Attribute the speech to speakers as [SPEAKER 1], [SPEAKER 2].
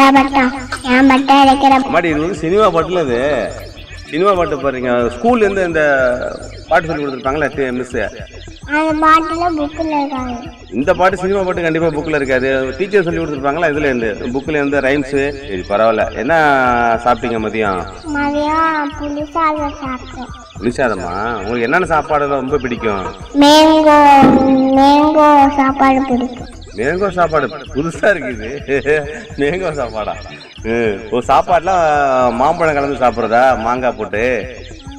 [SPEAKER 1] பட்டம் என் பட்டம் இருக்கிற
[SPEAKER 2] அம்மாடி இது வந்து சினிமா பாட்டுல இது சினிமா பாட்டு பாருங்க ஸ்கூல்ல இருந்து இந்த பாட்டு சொல்லி கொடுத்துருப்பாங்களே மிஸ்
[SPEAKER 1] அந்த பாட்டில் புக்கில் இருக்காங்க
[SPEAKER 2] இந்த பாட்டு சினிமா பாட்டு கண்டிப்பா புக்ல இருக்காது டீச்சர் சொல்லி கொடுத்துருப்பாங்களா இதுல இருந்து புக்ல இருந்து ரைம்ஸ் சரி பரவாயில்ல என்ன சாப்பிட்டீங்க மதியம்
[SPEAKER 1] மதியம் புளிசாதம் சாப்பிட்டோம்
[SPEAKER 2] புளிசாதமா உங்களுக்கு என்னென்ன சாப்பாடு ரொம்ப பிடிக்கும்
[SPEAKER 1] மேங்கோ மேங்கோ சாப்பாடு பிடிக்கும்
[SPEAKER 2] மேங்கோ சாப்பாடு புதுசா இருக்குது மேங்கோ சாப்பாடா ம். ஓ சாப்பாடுலாம் மாம்பழம் கலந்து சாப்பிட்றதா மாங்காய் போட்டு